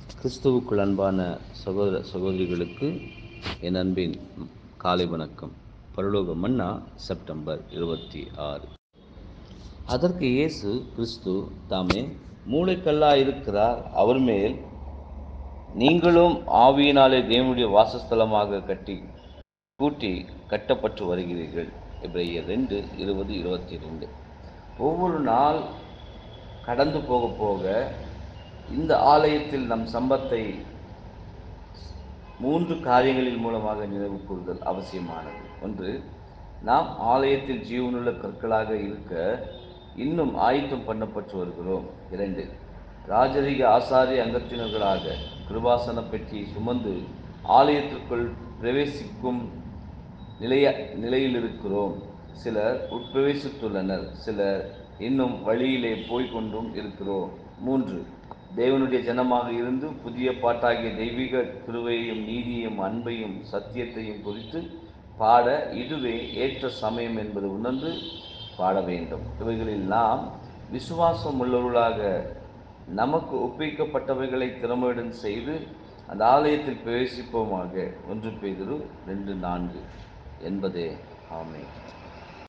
கிறிஸ்துவுக்குள் அன்பான சகோதர சகோதரிகளுக்கு என் அன்பின் காலை வணக்கம் பரலோக மன்னா செப்டம்பர் இருபத்தி ஆறு அதற்கு இயேசு கிறிஸ்து தாமே மூளைக்கல்லாய் இருக்கிறார் அவர் மேல் நீங்களும் ஆவியினாலே தேவனுடைய வாசஸ்தலமாக கட்டி கூட்டி கட்டப்பட்டு வருகிறீர்கள் இப்ரேயர் ரெண்டு இருபது இருபத்தி ரெண்டு ஒவ்வொரு நாள் கடந்து போக போக இந்த ஆலயத்தில் நம் சம்பத்தை மூன்று காரியங்களின் மூலமாக நினைவு கூறுதல் அவசியமானது ஒன்று நாம் ஆலயத்தில் ஜீவனுள்ள கற்களாக இருக்க இன்னும் ஆயத்தம் பண்ணப்பட்டு வருகிறோம் இரண்டு ராஜரிக ஆசாரிய அங்கத்தினர்களாக கிருபாசன பெட்டியை சுமந்து ஆலயத்திற்குள் பிரவேசிக்கும் நிலைய நிலையில் இருக்கிறோம் சிலர் உட்பிரவேசித்துள்ளனர் சிலர் இன்னும் வழியிலே போய்கொண்டும் இருக்கிறோம் மூன்று தேவனுடைய ஜனமாக இருந்து புதிய பாட்டாகிய தெய்வீக கிருவையும் நீதியையும் அன்பையும் சத்தியத்தையும் குறித்து பாட இதுவே ஏற்ற சமயம் என்பது உணர்ந்து பாட வேண்டும் இவைகளில் நாம் விசுவாசம் உள்ளவர்களாக நமக்கு ஒப்பிக்கப்பட்டவைகளை திறமையுடன் செய்து அந்த ஆலயத்தில் பிரவேசிப்போமாக ஒன்று பேதிரு ரெண்டு நான்கு என்பதே ஆமை